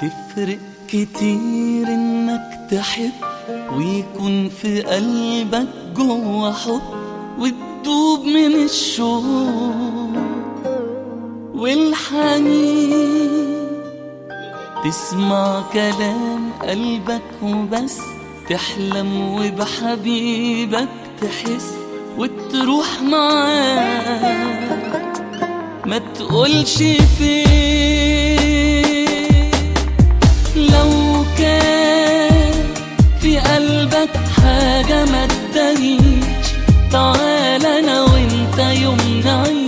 تفرق كتير انك تحب ويكون في قلبك جوا حب وتدوب من الشوق والحنين تسمع كلام قلبك وبس تحلم وبحبيبك تحس وتروح معاه ما تقولش فين لو كان في قلبك حاجة ما تدهيش تعال انا وانت يوم نعيش